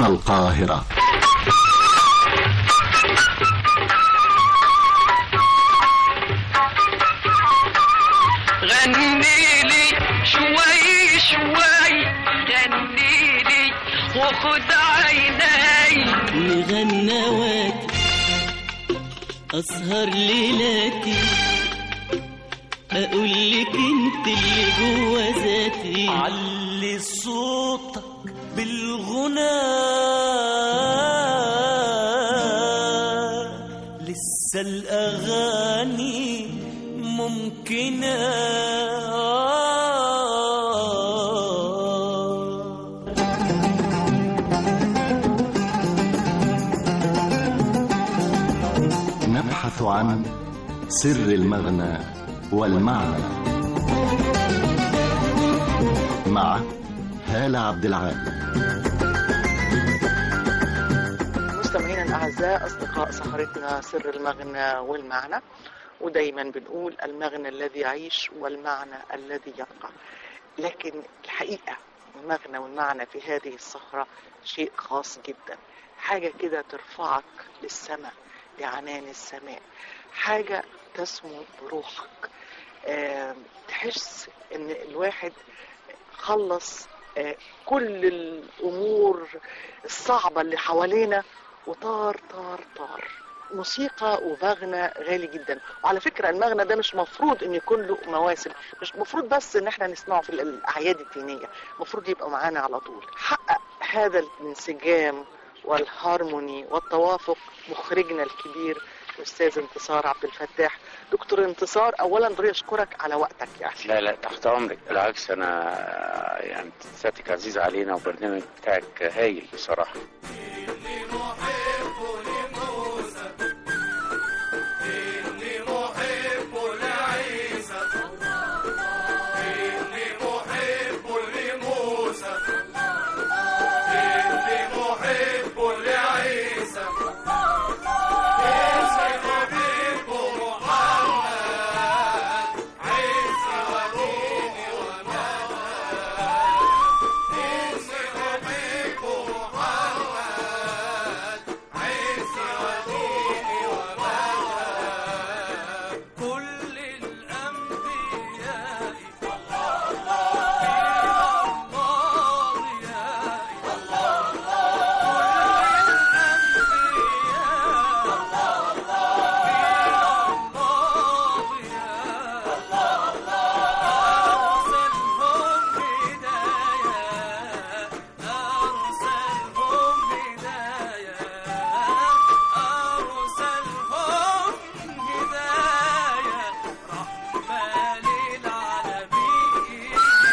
القاهرة غني لي شوي شوي غني لي وخد عيني مغنواتي أسهر ليلاتي أقول لك أنت اللي جوا ذاتي علي صوتك بالغنى لسه الأغاني ممكنة نبحث عن سر المغنى والمعنى مع هالة عبد العال مستمعينا الأعزاء أصدقاء سهرتنا سر المغنى والمعنى ودايما بنقول المغنى الذي يعيش والمعنى الذي يبقى لكن الحقيقة المغنى والمعنى في هذه السهرة شيء خاص جدا حاجة كده ترفعك للسماء لعنان السماء حاجة تسمو بروحك آه، تحس ان الواحد خلص آه، كل الامور الصعبة اللي حوالينا وطار طار طار موسيقى ومغنى غالي جدا وعلى فكرة المغنى ده مش مفروض ان يكون له مواسم مش مفروض بس ان احنا نسمعه في الاعياد الدينية مفروض يبقى معانا على طول حقق هذا الانسجام والهارموني والتوافق مخرجنا الكبير الاستاذ انتصار عبد الفتاح دكتور انتصار اولا بدي اشكرك على وقتك يعني لا لا تحت امرك بالعكس انا يعني سيادتك عزيزه علينا والبرنامج بتاعك هايل بصراحه كل الأنبياء أرسلهم هداية رحمة للعالمين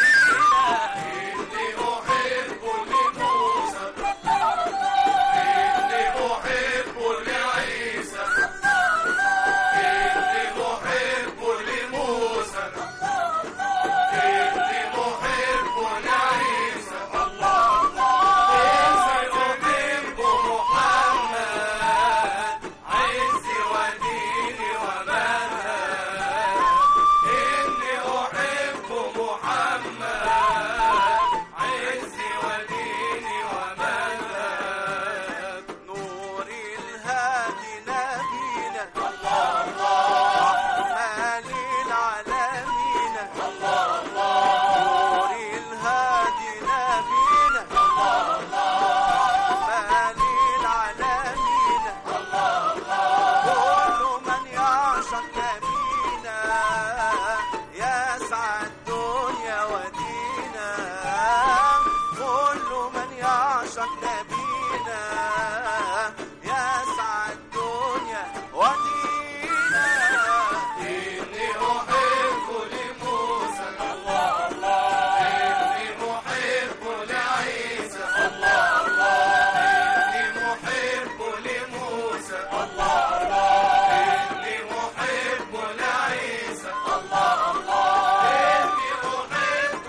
نور الهادي نبينا رحمة للعالمين نور الهادي نبينا رحمة للعالمين كل من يعشق نبينا يسعى الدنيا ودينا كل من يعشق نبينا يسعى الدنيا ودينا إني أحب لموسى الله الله إني محب لعيسى الله الله إني محب لموسى الله الله إني محب لعيسى الله الله إني أحب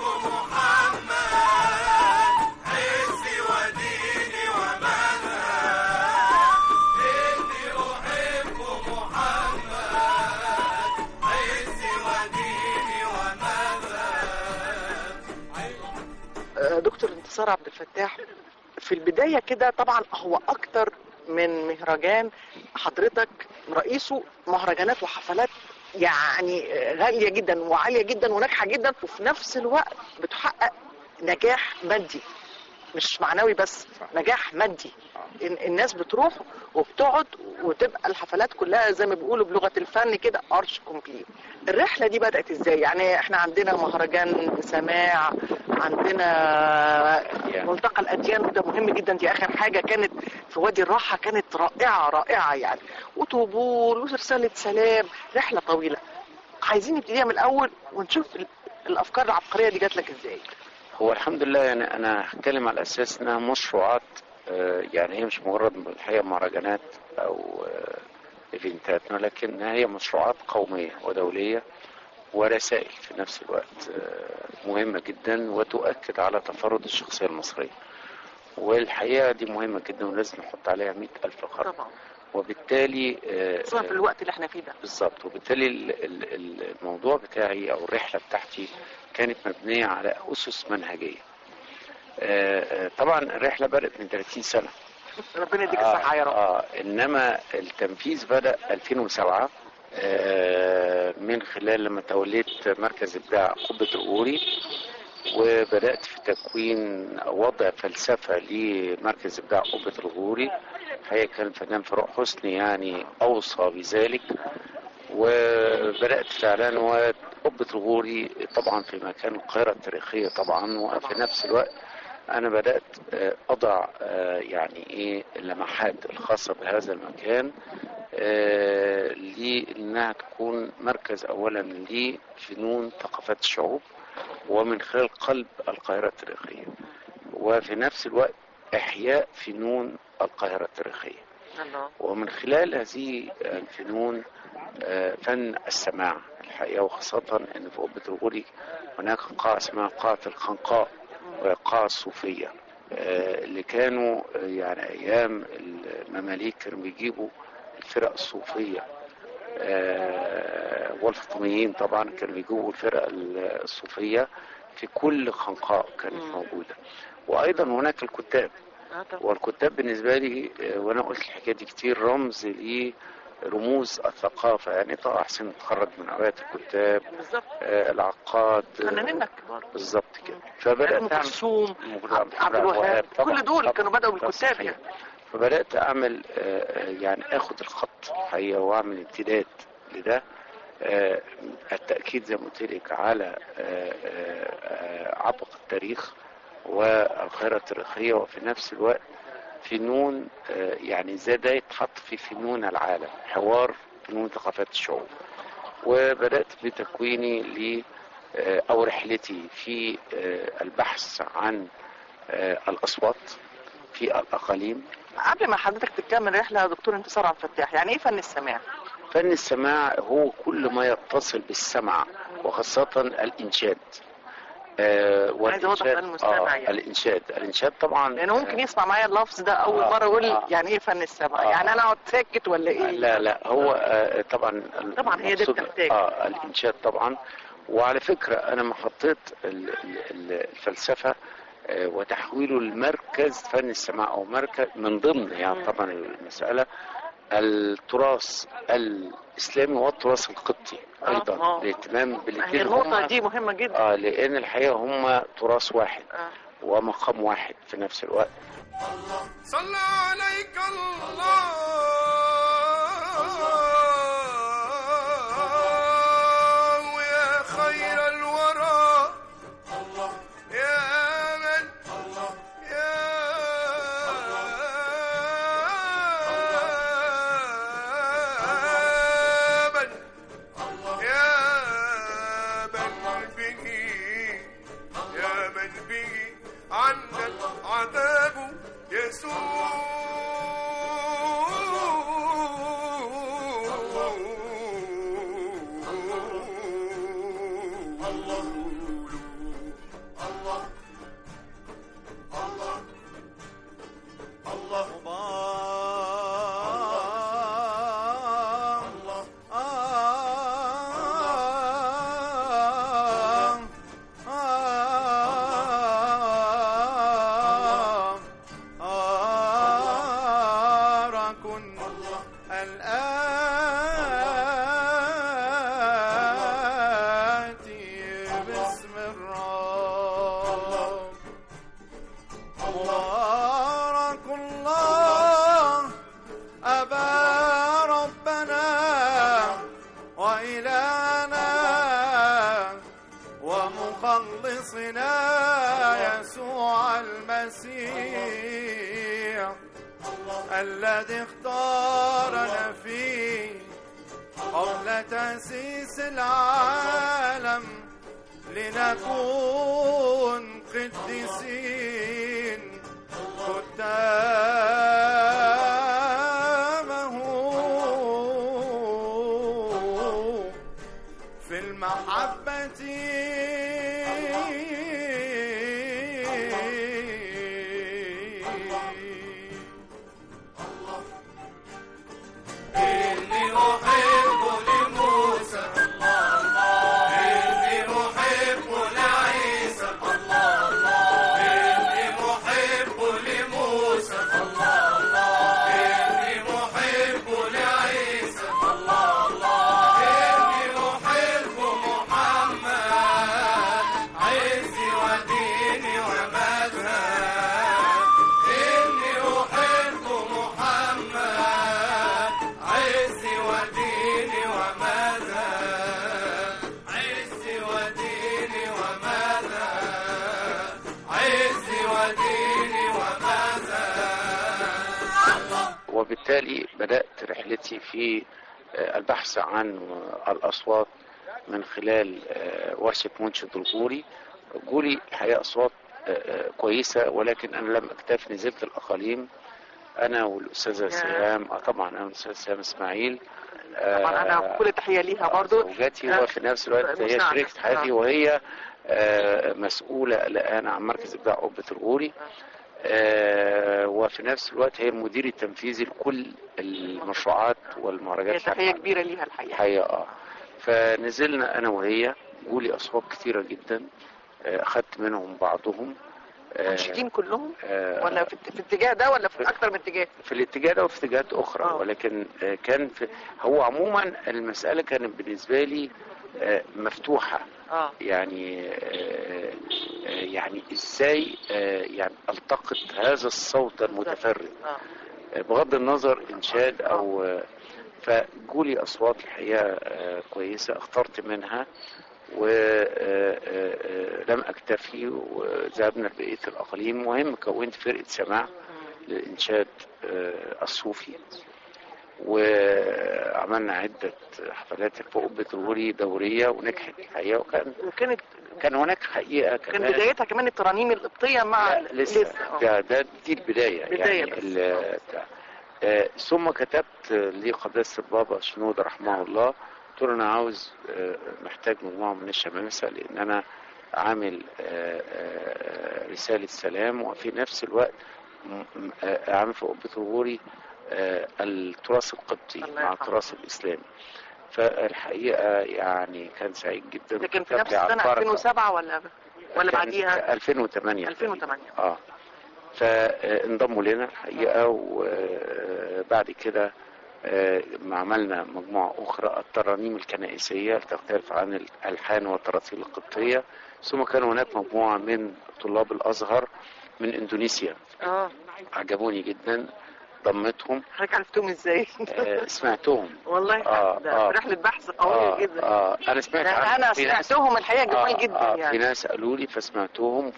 محمد عزي وديني ومذهب إني أحب محمد عزي وديني ومذهب آه، دكتور انتصار عبد الفتاح في البدايه كده طبعا هو اكتر من مهرجان حضرتك رئيسه مهرجانات وحفلات يعني غاليه جدا وعاليه جدا وناجحه جدا وفي نفس الوقت بتحقق نجاح مادي مش معنوي بس نجاح مادي إن- الناس بتروح وبتقعد وتبقى الحفلات كلها زي ما بيقولوا بلغه الفن كده ارش كومبليت الرحله دي بدات ازاي يعني احنا عندنا مهرجان سماع عندنا ملتقى الاديان وده مهم جدا دي اخر حاجه كانت في وادي الراحه كانت رائعه رائعه يعني وطبول ورساله سلام رحله طويله عايزين نبتديها من الاول ونشوف ال- الافكار العبقريه دي جات لك ازاي هو الحمد لله يعني انا هتكلم على اساس انها مشروعات آه، يعني هي مش مجرد الحقيقه مهرجانات او آه، ايفنتات ولكن هي مشروعات قوميه ودوليه ورسائل في نفس الوقت آه، مهمه جدا وتؤكد على تفرد الشخصيه المصريه والحقيقه دي مهمه جدا ولازم نحط عليها مئة ألف خط طبعا وبالتالي آه، خصوصا في الوقت اللي احنا فيه ده بالظبط وبالتالي ال- ال- ال- الموضوع بتاعي او الرحله بتاعتي كانت مبنيه على اسس منهجيه. آه، آه، طبعا الرحله بدات من 30 سنه. ربنا يديك الصحه يا رب اه انما التنفيذ بدا 2007 آه، من خلال لما توليت مركز ابداع قبه الغوري وبدات في تكوين أو وضع فلسفه لمركز ابداع قبه الغوري الحقيقه كان الفنان فاروق حسني يعني اوصى بذلك وبدات فعلا وقبه الغوري طبعا في مكان القاهره التاريخيه طبعا وفي نفس الوقت انا بدات آه، اضع آه، يعني ايه اللمحات الخاصه بهذا المكان آه، لانها تكون مركز اولا لفنون ثقافات الشعوب ومن خلال قلب القاهره التاريخيه وفي نفس الوقت احياء فنون القاهره التاريخيه الله ومن خلال هذه الفنون آه، فن السماع الحقيقة وخاصة أن في قبة الغوري هناك قاعة اسمها قاعة الخنقاء وهي قاعة الصوفية آه، اللي كانوا آه، يعني أيام المماليك كانوا بيجيبوا الفرق الصوفية آه، والفاطميين طبعا كانوا بيجيبوا الفرق الصوفية في كل خنقاء كانت موجودة وأيضا هناك الكتاب آه طبعا. والكتاب بالنسبة لي آه، وأنا قلت الحكاية دي كتير رمز لرموز الثقافة يعني طه حسين اتخرج من أوقات الكتاب بالظبط آه، العقاد آه، فنانين كبار بالظبط كده فبدأت ام أعمل كلثوم عبد- عبد عبد الوهاب طبعاً، كل دول طبعاً، كانوا بدأوا طبعاً بالكتاب صحيح. يعني فبدأت أعمل آه، آه، يعني أخد الخط الحقيقة وأعمل امتداد لده آه، التأكيد زي ما قلت لك على آه، آه، آه، عبق التاريخ والقاهرة التاريخية وفي نفس الوقت فنون آه، يعني ازاي ده يتحط في فنون العالم حوار فنون ثقافات الشعوب وبدأت بتكويني ل آه، أو رحلتي في آه، البحث عن آه، الأصوات في الأقاليم قبل ما حضرتك تكمل رحله يا دكتور انتصار عبد الفتاح يعني ايه فن السماع؟ فن السماع هو كل ما يتصل بالسمع وخاصة الإنشاد آه عايز أوضح والإنشاد- للمستمع آه يعني. الإنشاد الإنشاد طبعا لانه ممكن يسمع معايا اللفظ ده اول آه، مره يقول لي آه. يعني ايه فن السمع؟ آه. يعني انا اقعد ساكت ولا ايه؟ لا لا هو آه طبعا طبعا هي دي المقصود- بتحتاج. اه الإنشاد طبعا وعلى فكرة أنا ما حطيت ال- ال- ال- الفلسفة آه، وتحويله لمركز فن السماع أو مركز من ضمن يعني طبعا المسألة التراث الإسلامي والتراث القبطي آه، أيضا آه. الاهتمام هي بالاثنين النقطه هما- دي مهمه جدا اه لان الحقيقه هم تراث واحد آه. ومقام واحد في نفس الوقت صلى عليك الله يا خير الورى يا من يا من يا من به يا من به عنا العذاب المسيح الذي اختارنا فيه قبل تأسيس العالم لنكون قديسين قدامه في المحبة إني أحب لموسى إني أحب لعيسى إني محب لموسى إني محب لعيسى إني أحب محمد عزي وديني ومذهب إني أحب محمد عزي وديني ومذهب عزي وديني ومذهب عزي وديني ومذهب وبالتالي بدأت رحلتي في آه، البحث عن الأصوات من خلال آه، ورشة منشد الغوري جولي الحقيقة أصوات آه، آه، كويسة ولكن أنا لم أكتفي نزلت الأقاليم أنا والأستاذة سهام آه، طبعا أنا والأستاذة سهام إسماعيل طبعا انا كل تحيه ليها برضو زوجتي آه، وفي نفس الوقت هي مساعدة. شريكة حياتي آه. وهي آه، مسؤولة الآن عن مركز إبداع قبة الغوري آه، وفي نفس الوقت هي المدير التنفيذي لكل المشروعات هي والمهرجانات تحيه كبيره ليها الحقيقه الحقيقة اه فنزلنا أنا وهي جولي أصوات كتيرة جدا آه، أخدت منهم بعضهم آه، منشدين كلهم آه، ولا في, في اتجاه ده ولا في اكتر من اتجاه في الاتجاه ده وفي اتجاهات اخرى آه. ولكن آه، كان في هو عموما المساله كانت بالنسبه لي آه، مفتوحه اه يعني آه، آه، يعني ازاي آه، يعني التقط هذا الصوت المتفرد اه آه، بغض النظر انشاد او آه، فجولي اصوات الحقيقه آه، كويسه اخترت منها ولم اكتفي وذهبنا لبقيه الاقاليم مهم كونت فرقه سماع للإنشاد آه، الصوفي وعملنا عدة حفلات فوق قبة الغوري دورية ونجحت الحقيقة وكان وكانت كان هناك حقيقة كان كمان بدايتها كمان الترانيم القبطيه مع لا لسه آه. ده, ده دي البداية بداية يعني بس. ال- بتاع. آه، ثم كتبت لقداسة البابا شنودة رحمه الله قلت له أنا عاوز آه، محتاج مجموعة من الشمامسة لأن أنا عامل آه، آه، رسالة سلام وفي نفس الوقت م- م- آه، عامل في قبة الغوري آه، التراث القبطي الله مع يرحمه. التراث الإسلامي فالحقيقة يعني كان سعيد جدا ده كان في كتب نفس لي عن السنه بركة. 2007 ولا ولا كان بعديها 2008 2008 اه فانضموا لنا الحقيقه وبعد كده آه، ما عملنا مجموعة أخرى الترانيم الكنائسية تختلف عن الألحان والتراثيل القبطية ثم كان هناك مجموعة من طلاب الأزهر من إندونيسيا اه عجبوني جدا ضمتهم حضرتك عرفتهم ازاي؟ آه، سمعتهم والله آه، ده آه. رحله بحث قويه آه جدا آه أنا سمعت يعني عن- انا في ناس- سمعتهم الحقيقه جمال جدا آه في يعني ناس قالوا لي فسمعتهم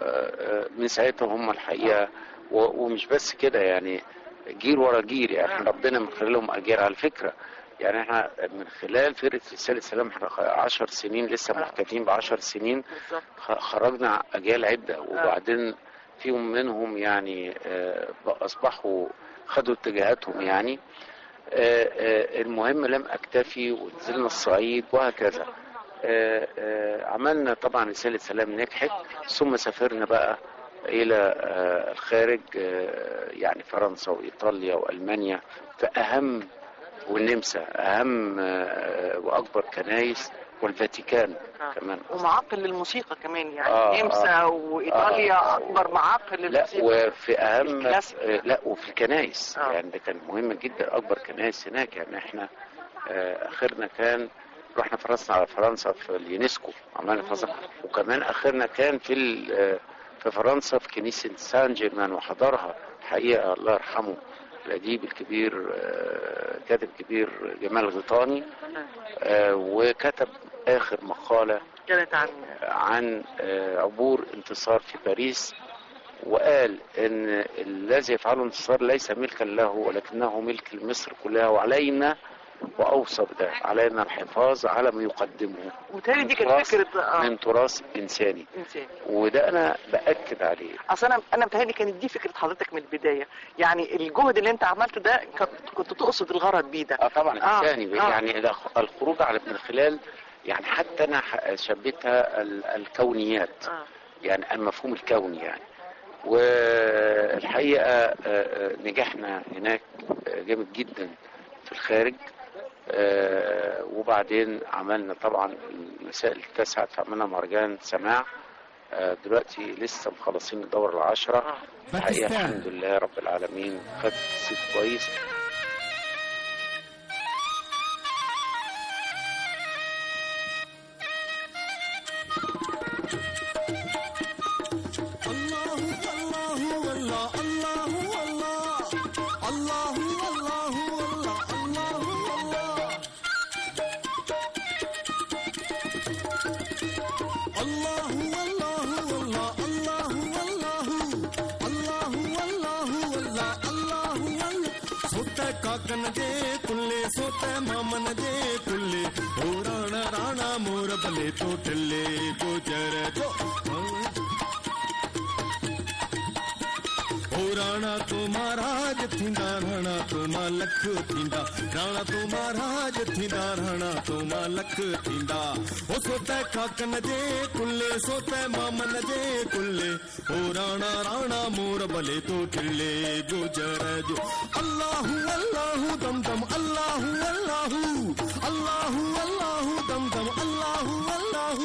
فمن ساعتها هم الحقيقه و- ومش بس كده يعني جيل ورا جيل يعني احنا ربنا من خلالهم اجيال على فكره يعني احنا من خلال فرقه رساله سلام احنا 10 سنين لسه محتفلين ب 10 سنين بالظبط خ- خرجنا اجيال عده وبعدين فيهم منهم يعني آه، اصبحوا خدوا اتجاهاتهم يعني آه، آه، المهم لم اكتفي ونزلنا الصعيد وهكذا آه، آه، عملنا طبعا رسالة سلام نجحت ثم سافرنا بقى إلى آه، الخارج آه، يعني فرنسا وإيطاليا وألمانيا فأهم والنمسا أهم آه، وأكبر كنايس والفاتيكان آه. كمان ومعاقل للموسيقى كمان يعني آه، النمسا آه. وايطاليا آه. اكبر معاقل لا للموسيقى وفي اهم الكلاسيك. آه، لا وفي الكنائس آه. يعني ده كان مهم جدا اكبر كنائس هناك يعني احنا آه، اخرنا كان رحنا فرنسا على فرنسا في اليونسكو عملنا فرنسا وكمان اخرنا كان في ال- آه، في فرنسا في كنيسه سان جيرمان وحضرها الحقيقه الله يرحمه الاديب الكبير آه، كاتب كبير جمال غيطاني آه، وكتب اخر مقاله كانت عن عن آه، عبور انتصار في باريس وقال ان الذي يفعله الانتصار ليس ملكا له ولكنه ملك لمصر كلها وعلينا واوصى بده علينا الحفاظ على ما يقدمه وتالي دي من كانت تراث- فكره اه من تراث انساني انسان وده انا باكد عليه اصل انا انا متهيألي كانت دي فكره حضرتك من البدايه يعني الجهد اللي انت عملته ده كنت- كنت تقصد الغرض بيه ده اه طبعا آه، انساني آه. يعني ده الخروج على من خلال يعني حتى انا ح- شبيتها ال- الكونيات آه. يعني المفهوم الكوني يعني والحقيقه آه، آه، نجحنا هناك آه، جامد جدا في الخارج آه، وبعدين عملنا طبعا المسائل التاسعة عملنا مهرجان سماع آه، دلوقتي لسه مخلصين الدورة العشرة الحقيقة باكستان. الحمد لله رب العالمين خد صيت كويس ಸೋತೆ ಕಾಕನ ದೇ ಕುಲ್ಲೆ ಸೋತೆ ಮಾಮನ ದೇ ಕುಲ್ಲೆ ಓ ರಾಣ ರಾಣ ಮೋರ ಬಲೆ ತೋಟಲ್ಲೆ ಗೋಚರ ಜೋ ओ राणा तो महाराज थींदा राणा तो मां लख थींदा राणा तो महाराज थींदा राणा तो मां लख थींदा ओ सोते काकन जे कुल्ले सोते मामन जे कुल्ले ओ राणा राणा मोर भले तो टिल्ले गुजर जो अल्लाहू अल्लाहू दम दम अल्लाहू अल्लाहू अल्लाहू अल्लाहू दम दम अल्लाहू अल्लाहू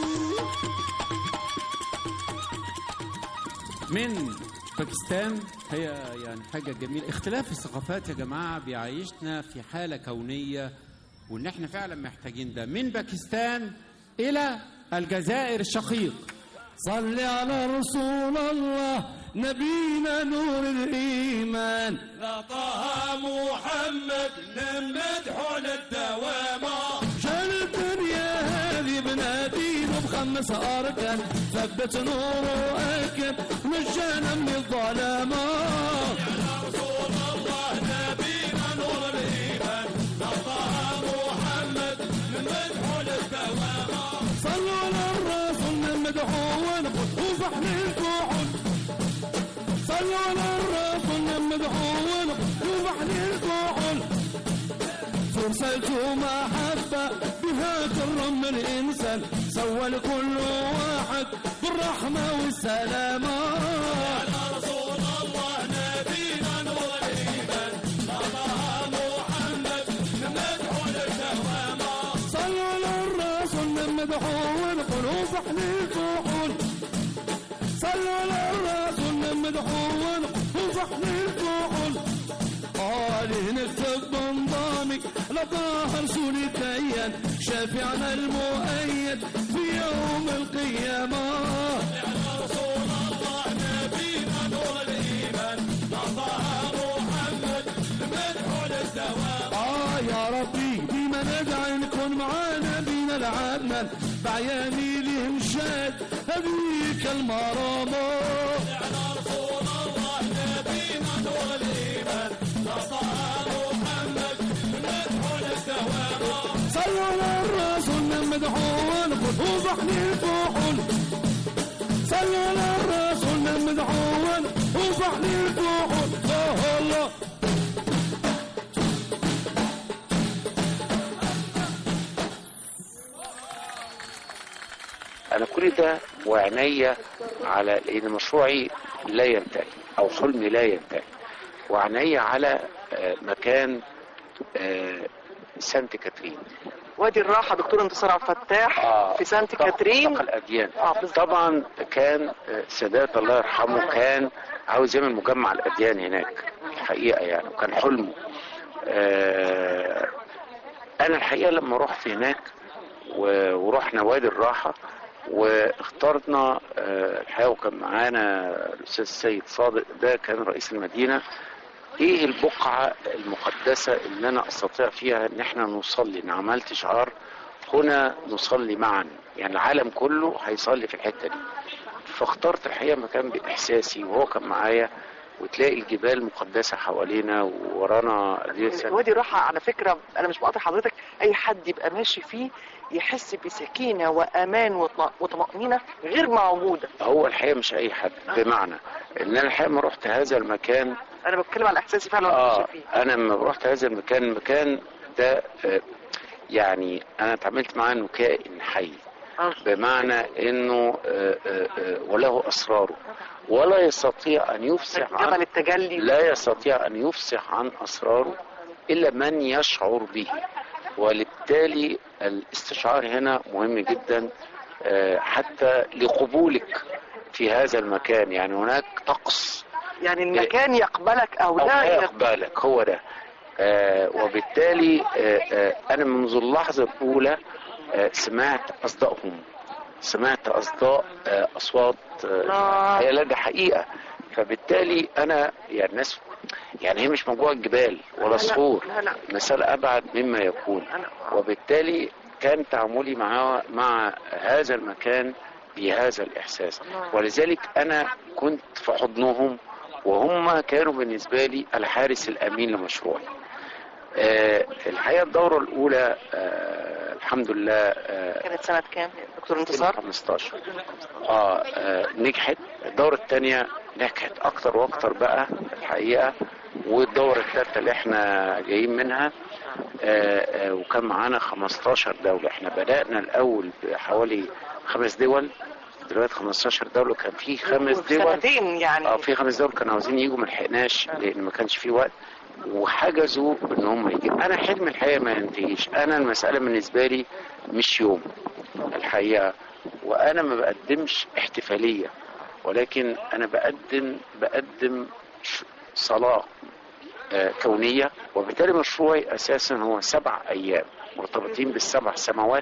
من باكستان هي يعني حاجة جميلة اختلاف الثقافات يا جماعة بيعيشنا في حالة كونية وان احنا فعلا محتاجين ده من باكستان الى الجزائر الشقيق صل على رسول الله نبينا نور الإيمان لا طه محمد نمدح للدوام شان الدنيا هذه بنادين بخمس أركان ثبت نوره أكد نجانا من الظلامة رسول الله نبينا نور الإيمان لا طه محمد نمدح للدوام صلوا على الرسول نمدحون وفحن الكحول صلوا على الرسول نمدحون وفحن الكحول فرصة محبة بها كرم الإنسان سوى لكل واحد بالرحمة والسلامة يا رسول الله نبينا نور الإيمان الله محمد نمدح للدوامة صلوا على الرسول نمدحون قلوب احنا الكحول صلوا على الرسول نمدحون قلوب احنا الكحول عليه نكتب بنظامي لظاهر سوري كيان شافعنا المؤيد في يوم القيامة يا رسول الله نبينا نور الإيمان الله محمد مدح للدوام آه يا ربي ديما ندعي نكون معانا بينا العدنان بعياني لهم شاد هذيك المرامة يا رسول الله نبينا نور الإيمان صلوا على الرسول نمدحون قلوب احنا الكحول صلوا على الرسول نمدحون قلوب احنا الكحول الله الله انا كل ده وعناية على لان مشروعي لا ينتهي او حلمي لا ينتهي وعناية على آه، مكان آه، سانت كاترين وادي الراحه دكتور انتصار عبد الفتاح في سانت كاترين ملتقى الاديان اه بالظبط طبعا كان آه، سادات الله يرحمه كان عاوز يعمل مجمع الاديان هناك الحقيقه يعني وكان حلمه آه، انا الحقيقه لما رحت هناك و- ورحنا وادي الراحه واخترنا آه، الحقيقه وكان معانا الاستاذ السيد صادق ده كان رئيس المدينه ايه البقعه المقدسه اللي انا استطيع فيها ان احنا نصلي انا عملت شعار هنا نصلي معا يعني العالم كله هيصلي في الحته دي فاخترت الحقيقه مكان باحساسي وهو كان معايا وتلاقي الجبال مقدسه حوالينا وورانا دي وادي راحة على فكرة أنا مش بقاطع حضرتك أي حد يبقى ماشي فيه يحس بسكينة وأمان وطم- وطمأنينة غير موجودة هو الحقيقه مش اي حد بمعنى ان انا الحقيقه لما رحت هذا المكان أنا بتكلم على إحساسي فعلا وأنا اه ماشي فيه انا لما رحت هذا المكان المكان ده آه، يعني انا اتعاملت معاه انه كائن حي آه. بمعنى انه آه، آه، آه، وله اسراره ولا يستطيع ان يفصح جبل عن التجلي لا يستطيع ان يفصح عن اسراره الا من يشعر به وبالتالي الاستشعار هنا مهم جدا آه، حتى لقبولك في هذا المكان يعني هناك طقس يعني المكان يقبلك أو أو لا لا يقبلك يقبلك هو ده آه وبالتالي آه آه أنا منذ اللحظة الأولى آه سمعت أصدائهم سمعت أصداء آه أصوات آه آه. هي لا ده حقيقة فبالتالي أنا يعني الناس يعني هي مش مجموعة جبال ولا صخور لا لا مثال أبعد مما يكون أنا وبالتالي كان تعاملي مع مع هذا المكان بهذا الإحساس ولذلك أنا كنت في حضنهم وهم كانوا بالنسبة لي الحارس الأمين لمشروعي آه الحقيقة الدورة الأولى آه الحمد لله آه كانت سنة كام دكتور انتصار 15 آه, اه نجحت الدورة الثانية نجحت أكتر وأكتر بقى الحقيقة والدورة الثالثة اللي احنا جايين منها آه آه وكان معانا 15 دولة احنا بدأنا الأول بحوالي خمس دول دلوقتي 15 دولة كان في خمس في دول سنتين يعني اه في خمس دول كانوا عاوزين يجوا ما لحقناش لان ما كانش في وقت وحجزوا ان هم يجوا انا حلم الحقيقه ما ينتهيش انا المساله بالنسبه لي مش يوم الحقيقه وانا ما بقدمش احتفاليه ولكن انا بقدم بقدم ش- صلاه آه، كونيه وبالتالي مشروعي اساسا هو سبع ايام مرتبطين بالسبع سماوات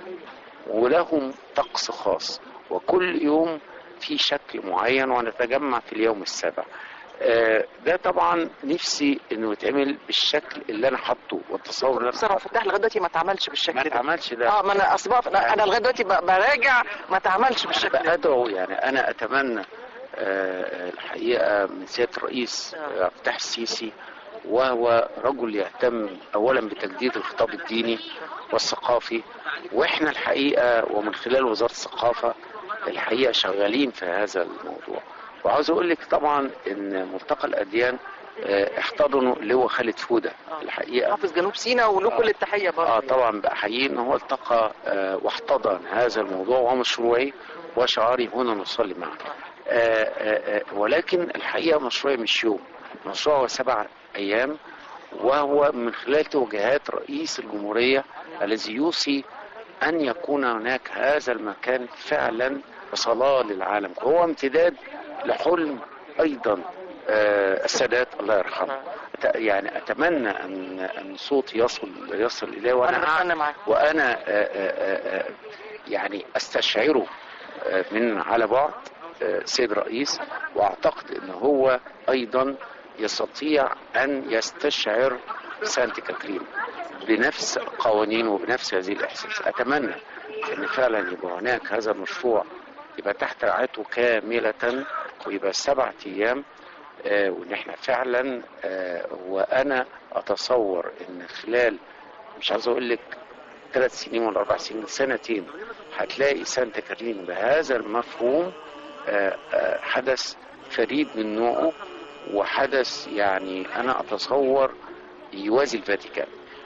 ولهم طقس خاص وكل يوم في شكل معين ونتجمع في اليوم السابع آه، ده طبعا نفسي انه يتعمل بالشكل اللي انا حاطه والتصور اللي انا بصراحة حاطه فتح لغاية دلوقتي ما اتعملش ما بالشكل ده اتعملش ده اه ما انا اصل بقف- لا، انا لغايه دلوقتي ب- براجع ما اتعملش بالشكل ده ادعو يعني انا اتمنى آه، الحقيقه من سياده الرئيس آه، عبد الفتاح السيسي وهو رجل يهتم اولا بتجديد الخطاب الديني والثقافي واحنا الحقيقه ومن خلال وزاره الثقافه الحقيقه شغالين في هذا الموضوع وعاوز اقول لك طبعا ان ملتقى الاديان آه، احتضنوا اللواء خالد فوده الحقيقه حافظ جنوب سيناء وله كل التحيه برضه اه طبعا بأحييه ان هو التقى آه واحتضن هذا الموضوع ومشروعي وشعاري هنا نصلي معا آه آه آه ولكن الحقيقه مشروعي مش يوم مشروع هو سبع ايام وهو من خلال توجيهات رئيس الجمهوريه الذي يوصي ان يكون هناك هذا المكان فعلا صلاه للعالم هو امتداد لحلم ايضا آه، السادات الله يرحمه أت- يعني اتمنى ان ان صوتي يصل يصل اليه وانا انا بستنى معاك وانا آه، آه، آه، يعني استشعره آه، من على بعد آه، سيد رئيس واعتقد ان هو ايضا يستطيع ان يستشعر سانت كاترين بنفس القوانين وبنفس هذه الاحساس اتمنى ان فعلا يبقى هناك هذا المشروع يبقى تحت رعايته كامله ويبقى سبعة ايام آه، وان احنا فعلا آه، وانا اتصور ان خلال مش عاوز اقول لك ثلاث سنين ولا اربع سنين سنتين هتلاقي سانتا كاترين بهذا المفهوم آه، آه، حدث فريد من نوعه وحدث يعني انا اتصور يوازي الفاتيكان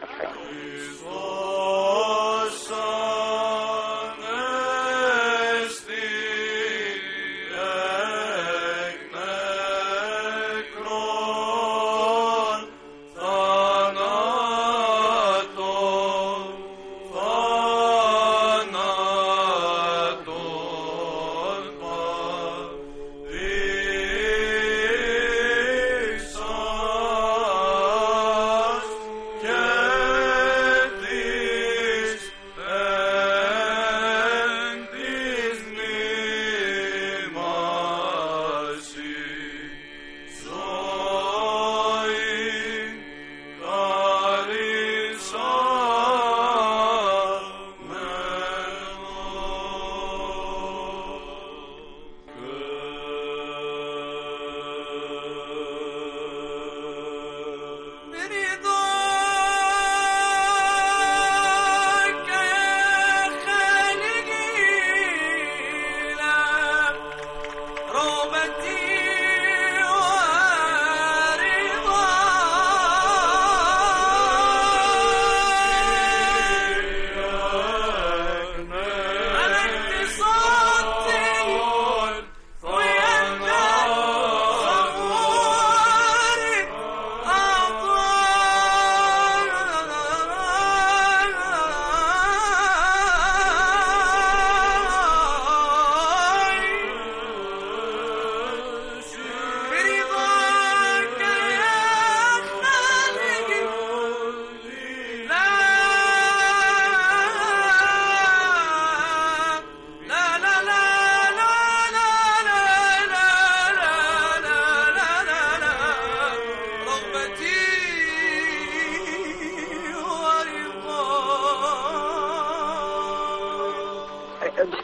الحقيقة. Yes,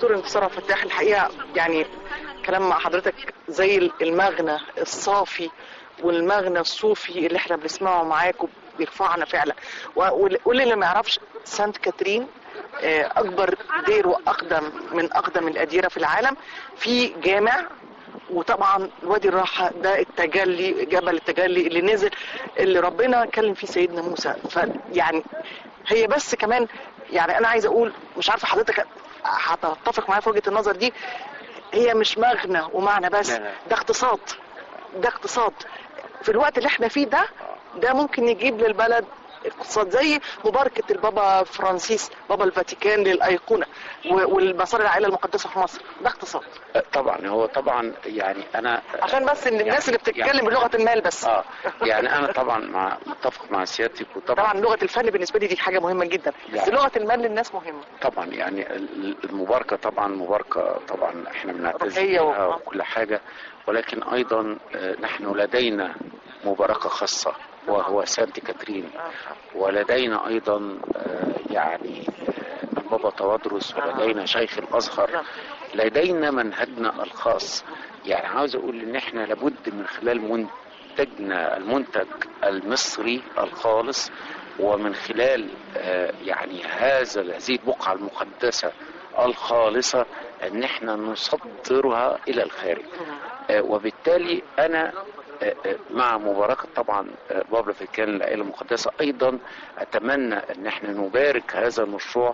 دكتور انتصار عبد الفتاح الحقيقه يعني كلام مع حضرتك زي المغنى الصافي والمغنى الصوفي اللي احنا بنسمعه معاك وبيرفعنا فعلا و- وال- واللي اللي ما يعرفش سانت كاترين آه، اكبر دير واقدم من اقدم الاديره في العالم في جامع وطبعا وادي الراحة ده التجلي جبل التجلي اللي نزل اللي ربنا كلم فيه سيدنا موسى فيعني هي بس كمان يعني انا عايزه اقول مش عارفه حضرتك هتتفق معايا في وجهه النظر دي هي مش مغنى ومعنى بس لا، لا. ده اقتصاد ده اقتصاد في الوقت اللي احنا فيه ده ده ممكن يجيب للبلد اقتصاد زي مباركة البابا فرانسيس بابا الفاتيكان للأيقونة و- والمسار العائلة المقدسة في مصر ده اقتصاد آه، طبعا هو طبعا يعني انا عشان بس ان الناس اللي بتتكلم بلغة المال بس اه يعني انا طبعا مع متفق مع سيادتك وطبعا طبعا لغة الفن بالنسبة لي دي حاجة مهمة جدا بس يعني- لغة المال للناس مهمة طبعا يعني ال- المباركه طبعا مباركه طبعا احنا بنعتز روحية و- بها وكل حاجه ولكن ايضا آه، نحن لدينا مباركه خاصه وهو سانت كاترين ولدينا ايضا آه، يعني آه، البابا توادرس ولدينا شيخ الازهر لدينا منهجنا الخاص يعني عاوز اقول ان احنا لابد من خلال منتجنا المنتج المصري الخالص ومن خلال آه، يعني هذا هذه البقعه المقدسه الخالصه ان احنا نصدرها الى الخارج آه، وبالتالي انا آه، آه، مع مباركة طبعا آه، بابا فيكان العائلة المقدسة أيضا أتمنى أن احنا نبارك هذا المشروع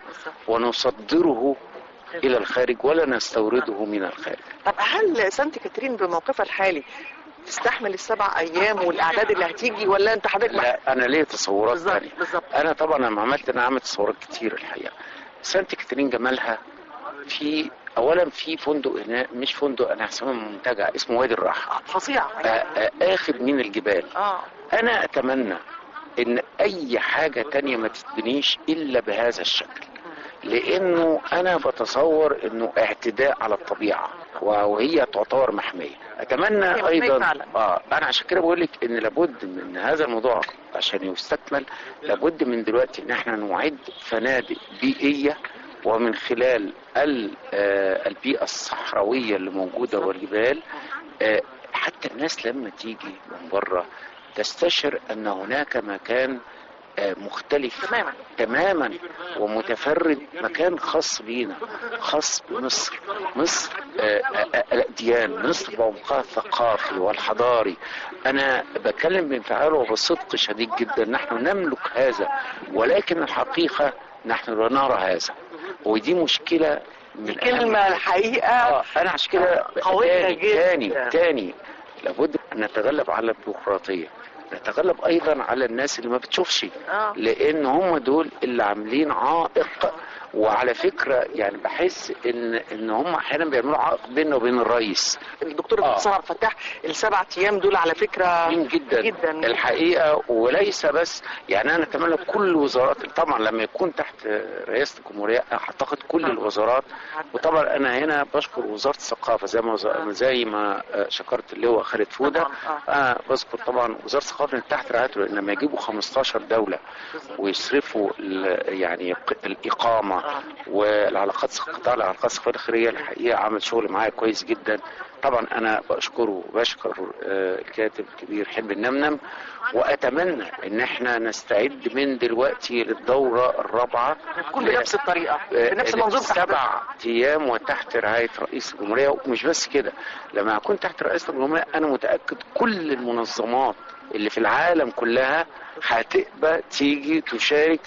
ونصدره إلى الخارج ولا نستورده من الخارج طب هل سانت كاترين بموقفها الحالي تستحمل السبع ايام والاعداد اللي هتيجي ولا انت حضرتك لا أنا ليه تصورات بالظبط تانية بالظبط أنا طبعا لما عملت أنا عملت تصورات كتير الحقيقة سانت كاترين جمالها في أولا في فندق هنا مش فندق أنا هسميه منتجع اسمه وادي الراحة فظيع آه، آه، آخد من الجبال اه انا اتمنى ان اي حاجة تانية ما تتبنيش الا بهذا الشكل لانه انا بتصور انه اعتداء على الطبيعة وهي تعتبر محمية هي اتمنى محمية ايضا فعلا. اه انا عشان كده بقول لك ان لابد من هذا الموضوع عشان يستكمل لابد من دلوقتي ان احنا نعد فنادق بيئية ومن خلال ال- آه، البيئة الصحراوية اللي موجودة والجبال آه، حتى الناس لما تيجي من بره تستشعر ان هناك مكان آه، مختلف تماما تماما ومتفرد مكان خاص بينا خاص بمصر مصر آه، آه، آه، الاديان مصر بعمقها الثقافي والحضاري انا بتكلم بانفعال وبصدق شديد جدا نحن نملك هذا ولكن الحقيقه نحن لا نرى هذا ودي مشكله من دي أهم كلمة الحقيقة اه انا عشان كده قوية تاني جدا. تاني تاني لابد ان نتغلب على البيروقراطيه نتغلب ايضا على الناس اللي ما بتشوفش اه لان هم دول اللي عاملين عائق وعلى فكره يعني بحس ان ان هم احيانا بيعملوا عائق بيننا وبين الرئيس الدكتور آه. انتصار عبد الفتاح السبع ايام دول على فكرة مهم جدا جدا الحقيقه وليس بس يعني انا اتمنى كل وزارات طبعا لما يكون تحت رئاسه الجمهوريه اعتقد كل الوزارات وطبعا انا هنا بشكر وزاره الثقافه زي ما زي ما شكرت اللواء خالد فوده طبعاً، آه. انا بذكر طبعا وزاره الثقافه إن تحت رعايته لان لما يجيبوا 15 دوله ويصرفوا ال- يعني ق- الاقامه آه. والعلاقات قطاع العلاقات الثقافيه الخارجيه الحقيقه عمل شغل معايا كويس جدا طبعا انا بشكره وبشكر آه، الكاتب الكبير حلمي النمنم واتمنى ان احنا نستعد من دلوقتي للدوره الرابعه تكون بنفس الطريقة بنفس المنظور بتاع حضرتك. سبع ايام وتحت رعايه رئيس الجمهوريه ومش بس كده لما اكون تحت رئاسه الجمهوريه انا متاكد كل المنظمات اللي في العالم كلها هتبقى تيجي تشارك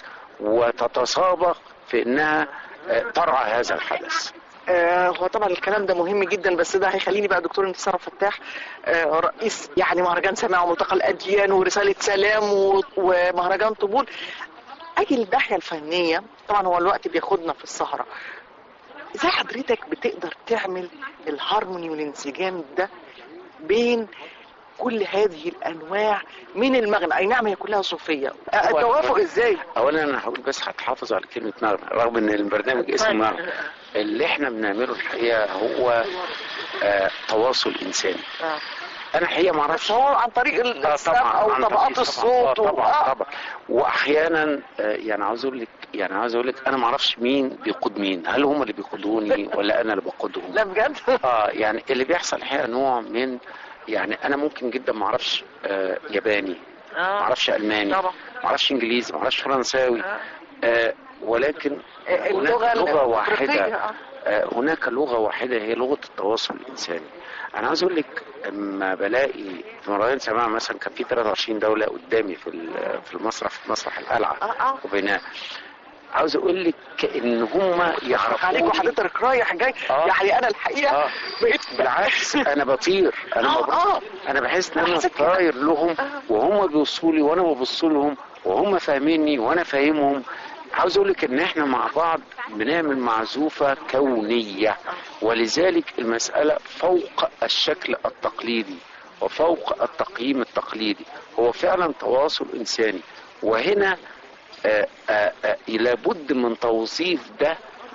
وتتسابق في انها آه، ترعى هذا الحدث آه، هو طبعا الكلام ده مهم جدا بس ده هيخليني بقى دكتور انتصار فتاح آه، رئيس يعني مهرجان سماع وملتقى الاديان ورساله سلام و- ومهرجان طبول اجي للناحيه الفنيه طبعا هو الوقت بياخدنا في السهره ازاي حضرتك بتقدر تعمل الهارموني والانسجام ده بين كل هذه الانواع من المغنى اي نعم هي كلها صوفيه آه، هو- التوافق ازاي اولا انا هقول بس هتحافظ على كلمه نغمه رغم ان البرنامج اسمه نغمه اللي احنا بنعمله الحقيقه هو آه تواصل انساني آه. انا الحقيقه ما اعرفش بس هو عن طريق آه السمع او عن طبقات طريق الصوت طبعا و- طبعا, آه. طبعا واحيانا آه، يعني عاوز اقول لك يعني عاوز اقول لك انا ما اعرفش مين بيقود مين هل هم اللي بيقودوني ولا انا اللي بقودهم لا بجد اه يعني اللي بيحصل الحقيقه نوع من يعني انا ممكن جدا ما اعرفش آه ياباني ما اه اعرفش الماني طبعا. ما اعرفش انجليزي ما اعرفش فرنساوي آه. آه ولكن آه، هناك اللغة لغه واحده الأفريقية، آه. آه، هناك لغه واحده هي لغه التواصل الانساني انا عاوز اقول لك اما بلاقي في مراهن سماع مثلا كان في 23 دوله قدامي في ال- في المسرح في مسرح القلعه اه اه وبناء عاوز اقول لك ان هم عليك يعرفوا وحضرتك رايح جاي آه. يعني انا الحقيقه آه. بقيت بالعكس انا بطير انا آه، ببص آه. انا بحس ان انا حسيت كده. طاير لهم آه. وهم بيبصوا لي وانا ببص لهم وهم فاهميني وانا فاهمهم عاوز اقول لك ان احنا مع بعض بنعمل معزوفه كونيه ولذلك المساله فوق الشكل التقليدي وفوق التقييم التقليدي هو فعلا تواصل انساني وهنا آه، آه، آه، لابد من توظيف ده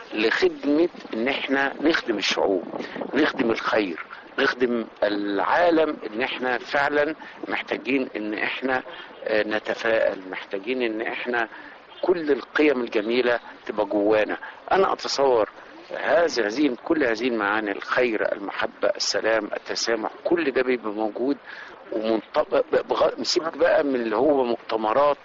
لخدمة ان احنا نخدم الشعوب نخدم الخير نخدم العالم ان احنا فعلا محتاجين ان احنا آه، نتفائل محتاجين ان احنا كل القيم الجميلة تبقى جوانا انا اتصور هذا هذه كل هذه المعاني الخير المحبة السلام التسامح كل ده بيبقى موجود ومنطبق بغ- سيبك بقى من اللي هو مؤتمرات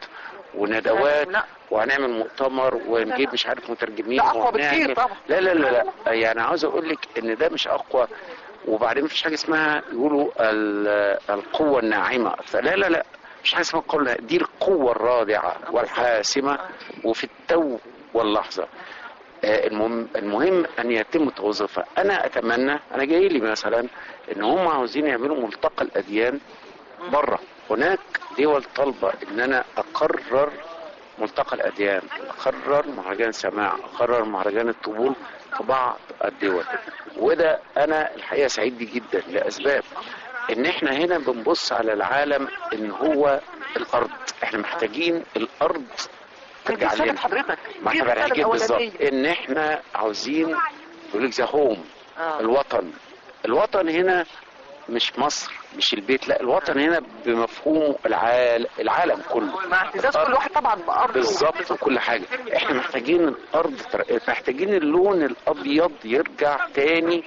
وندوات لا. وهنعمل مؤتمر ونجيب مش عارف مترجمين ده أقوى بكتير وهنعمل- طبعا. لا لا لا لا يعني عاوز اقول لك ان ده مش اقوى وبعدين مفيش حاجه اسمها يقولوا ال- القوه الناعمه فلا لا لا مش حاجه اسمها القوه الناعمة. دي القوه الرادعه والحاسمه وفي التو واللحظه آه، المهم المهم ان يتم توظيفها انا اتمنى انا جاي لي مثلا ان هم عاوزين يعملوا ملتقى الاديان بره هناك دول طالبه ان انا اقرر ملتقى الاديان اقرر مهرجان سماع اقرر مهرجان الطبول في بعض الدول وده انا الحقيقه سعيد بيه جدا لاسباب ان احنا هنا بنبص على العالم ان هو الارض احنا محتاجين الارض دي ترجع رسالة لنا حضرتك ما دي احنا الرسالة بنحكي بالظبط الأولانية. ان احنا عاوزين يقول لك ذا هوم آه. الوطن الوطن هنا مش مصر مش البيت لا الوطن هنا بمفهومه العالم العالم كله مع اعتزاز كل واحد طبعا بأرضه بالظبط وكل حاجه احنا محتاجين الارض تر- محتاجين اللون الابيض يرجع تاني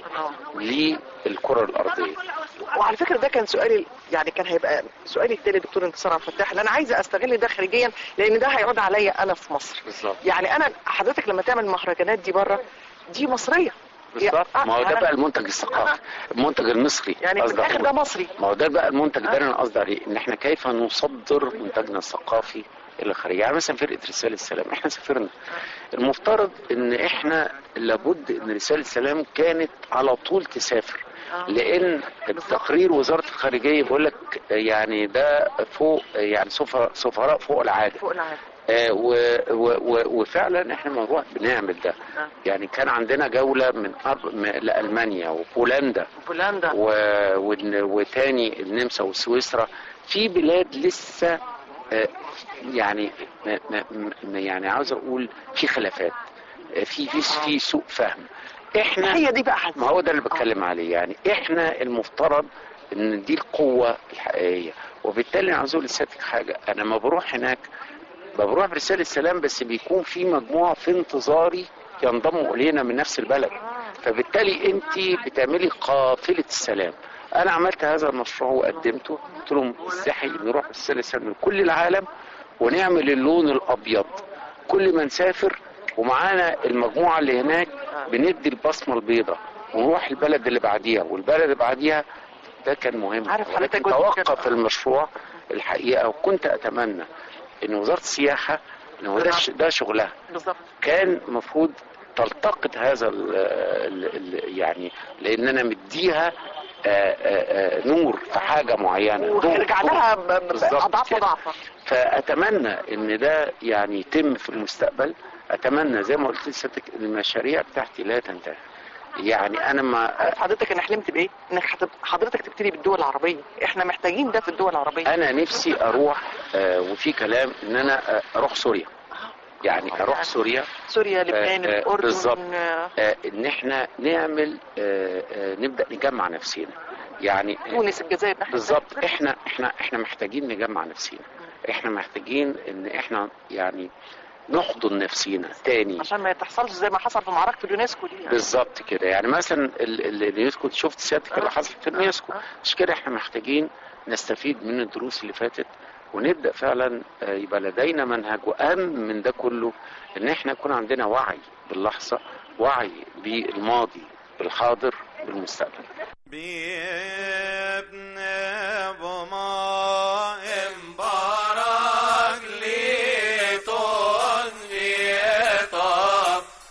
للكره الارضيه وعلى فكره ده كان سؤالي يعني كان هيبقى سؤالي التالي دكتور انتصار عبد الفتاح اللي انا عايزه استغل ده خارجيا لان ده هيعود عليا انا في مصر بالظبط يعني انا حضرتك لما تعمل المهرجانات دي بره دي مصريه بالظبط آه، ما هو ده يعني- بقى المنتج الثقافي المنتج المصري يعني في قصدي الاخر أقول. ده مصري ما هو ده بقى المنتج ده اللي انا قصدي عليه ان احنا كيف نصدر منتجنا الثقافي الى الخارج يعني مثلا فرقه رساله السلام احنا سافرنا المفترض ان احنا لابد ان رساله السلام كانت على طول تسافر آه. لان التقرير وزاره الخارجيه بيقول لك يعني ده فوق يعني سفراء سفراء فوق العاده فوق العالم آه، و- و- و- وفعلا احنا بنروح بنعمل ده آه. يعني كان عندنا جوله من أر- م- لالمانيا وبولندا بولندا و... ون- وتاني النمسا وسويسرا في بلاد لسه آه، يعني م- م- م- يعني عاوز اقول في خلافات آه، في في في سوء فهم احنا هي دي بقى حد ما هو ده اللي بتكلم عليه يعني احنا المفترض ان دي القوه الحقيقيه وبالتالي انا عاوز اقول لسيادتك حاجه انا لما بروح هناك بروح برساله السلام بس بيكون في مجموعه في انتظاري ينضموا الينا من نفس البلد فبالتالي انت بتعملي قافله السلام انا عملت هذا المشروع وقدمته قلت لهم ازاي نروح برساله السلام من كل العالم ونعمل اللون الابيض كل ما نسافر ومعانا المجموعه اللي هناك بندي البصمه البيضاء ونروح البلد اللي بعديها والبلد اللي بعديها ده كان مهم عارف حضرتك ولكن قلت توقف كده. المشروع الحقيقه وكنت اتمنى ان وزاره السياحه ان هو ده ش- ده شغلها بالظبط كان المفروض تلتقط هذا ال ال ال يعني لان انا مديها آه، آه، آه، نور في حاجه معينه نور- وهيرجع نور. لها ب- ب- بالظبط اضعاف كده. مضاعفه فاتمنى ان ده يعني يتم في المستقبل اتمنى زي ما قلت لسيادتك المشاريع بتاعتي لا تنتهي يعني انا ما عارف حضرتك انا حلمت بايه؟ انك حت- حضرتك تبتدي بالدول العربيه احنا محتاجين ده في الدول العربيه انا نفسي اروح آه، وفي كلام ان انا آه، اروح سوريا يعني اروح سوريا سوريا لبنان آه، آه، الاردن بالظبط. آه، آه، ان احنا نعمل آه، آه، نبدا نجمع نفسنا يعني تونس الجزائر ناحية بالظبط احنا احنا احنا محتاجين نجمع نفسينا احنا محتاجين ان احنا يعني نحضن نفسينا تاني عشان ما تحصلش زي ما حصل في معركة اليونسكو دي يعني. بالظبط كده يعني مثلا ال- ال- اليونسكو شفت سيادتك اللي حصل في اليونسكو مش كده احنا محتاجين نستفيد من الدروس اللي فاتت ونبدا فعلا آه، يبقى لدينا منهج واهم من ده كله ان احنا يكون عندنا وعي باللحظه وعي بالماضي بالحاضر بالمستقبل بابن ابو ما مبارك لي طول طاب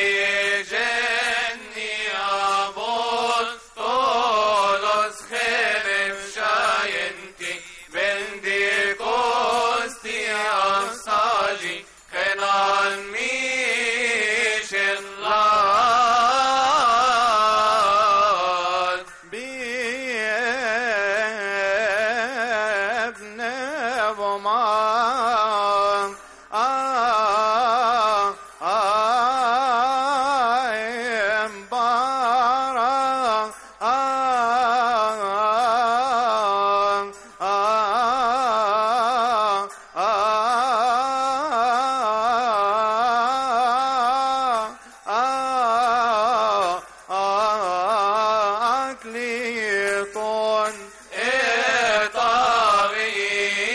يجني ابوس طولس خرب شاينتي بندي كوستي أصاجي خنان ميش الله بابن ابو ما آه آه مبارك آه آه آه آه أكليطون إطاغي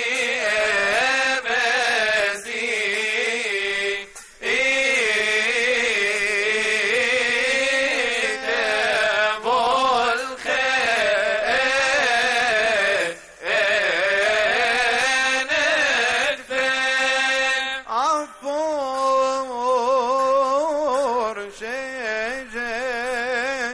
بزي إيتبو الخير ندفن عفور شيء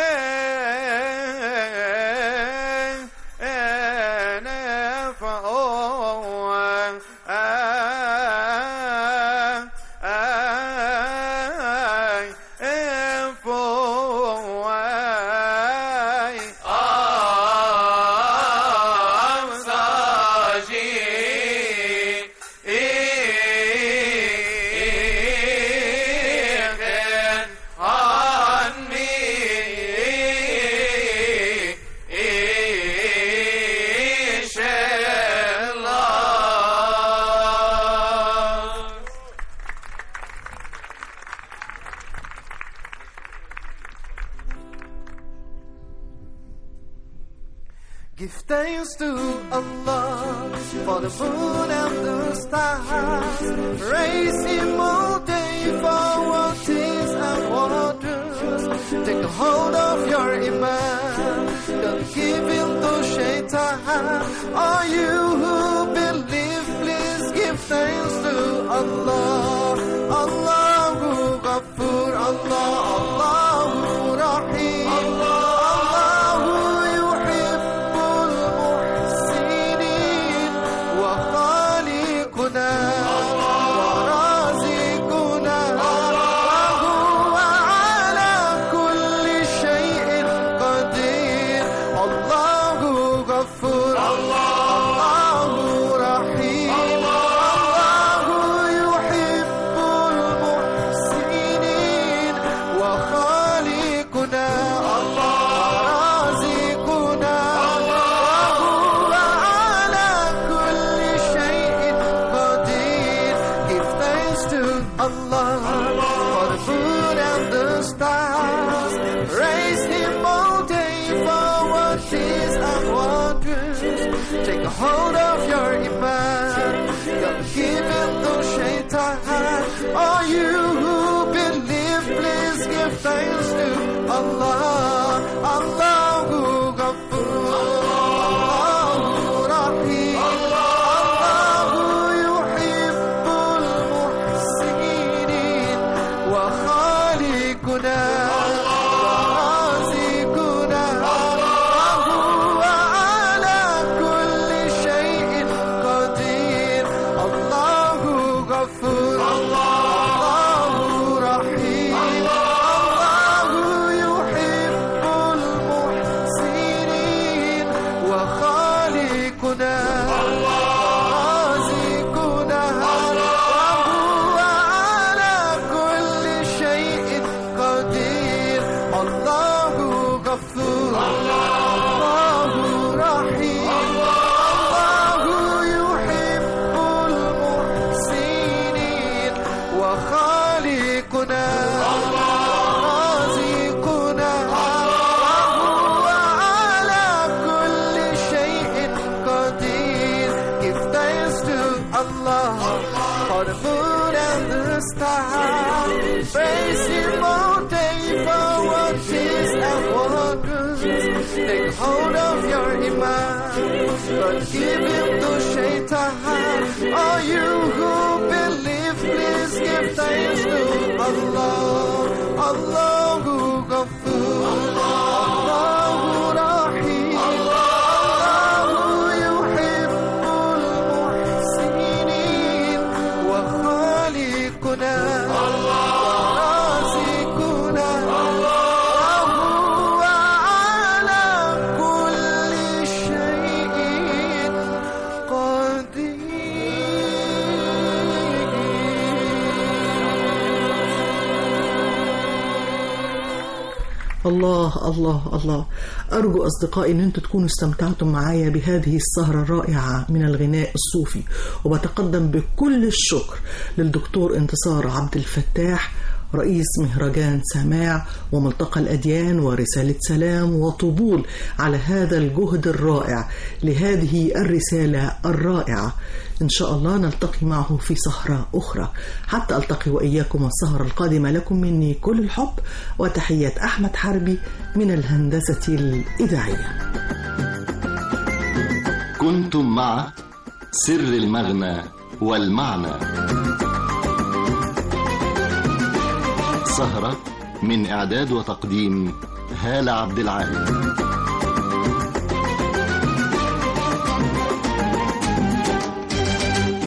Give thanks to Allah for the moon and the stars. Praise Him all day for what is and wonders. Take a hold of your iman. Don't give in to shaitan. All you who believe, please give thanks to Allah. Allahu Ghaffur, Allah, Allahu Rahim. Allahu yuhibbul muhsinin wa khaliquna wa razikuna wa huwa ala kulli shay'in qadir. Allahu Ghaffur, Allahu Rahim. Allahu yuhibbul muhsinin wa khaliquna Allah رازقنا وهو على كل شيء قدير Give thanks to Allah for the food and the stars Praise Him all day for what is and wonders Take a hold of your iman Don't give in to shaitan All you who believe please give thanks to Allah Allahu Ghaffur Allahu Rahim Allahu yuhibbul muhsinin Allah for the moon and the stars. Praise Him all day for what is and what good. Take hold of your iman, but give Him to shaitan. All you who believe, please give thanks to Allah. Allahu Ghafoor. Allahu Rahim. Allahu yuhibbul muhsinin. وخالقنا ورازقنا وهو على كل شيء الله الله الله أرجو أصدقائي أن أنتم تكونوا استمتعتم معايا بهذه السهرة الرائعة من الغناء الصوفي وبتقدم بكل الشكر للدكتور انتصار عبد الفتاح رئيس مهرجان سماع وملتقى الأديان ورسالة سلام وطبول على هذا الجهد الرائع لهذه الرسالة الرائعة إن شاء الله نلتقي معه في سهرة أخرى حتى ألتقي وإياكم السهرة القادمة لكم مني كل الحب وتحية أحمد حربي من الهندسة الإذاعية كنتم مع سر المغنى والمعنى سهرة من إعداد وتقديم هالة عبد العال